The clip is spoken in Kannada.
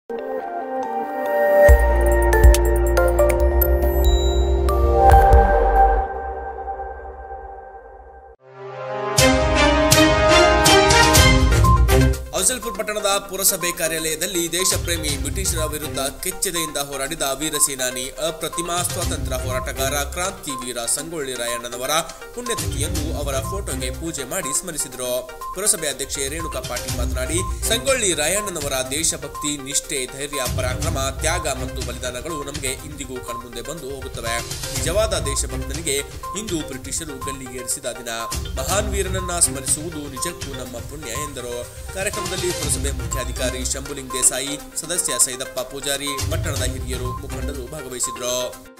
ಅಫಜಲ್ಪುರ್ ಪಟ್ಟಣದ ಪುರಸಭೆ ಕಾರ್ಯಾಲಯದಲ್ಲಿ ದೇಶಪ್ರೇಮಿ ಬ್ರಿಟಿಷರ ವಿರುದ್ಧ ಕೆಚ್ಚೆದೆಯಿಂದ ಹೋರಾಡಿದ ವೀರ ಸೇನಾನಿ ಅಪ್ರತಿಮಾ ಸ್ವಾತಂತ್ರ್ಯ ಹೋರಾಟಗಾರ ಕ್ರಾಂತಿ ವೀರ ಸಂಗೊಳ್ಳಿ ರಾಯಣ್ಣನವರ ಪುಣ್ಯತಿಥಿಯಂದು ಅವರ ಫೋಟೋಗೆ ಪೂಜೆ ಮಾಡಿ ಸ್ಮರಿಸಿದರು ಪುರಸಭೆ ಅಧ್ಯಕ್ಷೆ ರೇಣುಕಾ ಪಾಟೀಲ್ ಮಾತನಾಡಿ ಸಂಗೊಳ್ಳಿ ರಾಯಣ್ಣನವರ ದೇಶಭಕ್ತಿ ನಿಷ್ಠೆ ಧೈರ್ಯ ಪರಾಕ್ರಮ ತ್ಯಾಗ ಮತ್ತು ಬಲಿದಾನಗಳು ನಮಗೆ ಇಂದಿಗೂ ಕಣ್ಮುಂದೆ ಬಂದು ಹೋಗುತ್ತವೆ ನಿಜವಾದ ದೇಶಭಕ್ತನಿಗೆ ಇಂದು ಬ್ರಿಟಿಷರು ಗಲ್ಲಿಗೇರಿಸಿದ ದಿನ ಮಹಾನ್ ವೀರನನ್ನ ಸ್ಮರಿಸುವುದು ನಿಜಕ್ಕೂ ನಮ್ಮ ಪುಣ್ಯ ಎಂದರು ಕಾರ್ಯಕ್ರಮದಲ್ಲಿ ಪುರಸಭೆ ಮುಖ್ಯಾಧಿಕಾರಿ ಶಂಭುಲಿಂಗ್ ದೇಸಾಯಿ ಸದಸ್ಯ ಸೈದಪ್ಪ ಪೂಜಾರಿ ಪಟ್ಟಣದ ಹಿರಿಯರು ಮುಖಂಡರು ಭಾಗವಹಿಸಿದ್ರು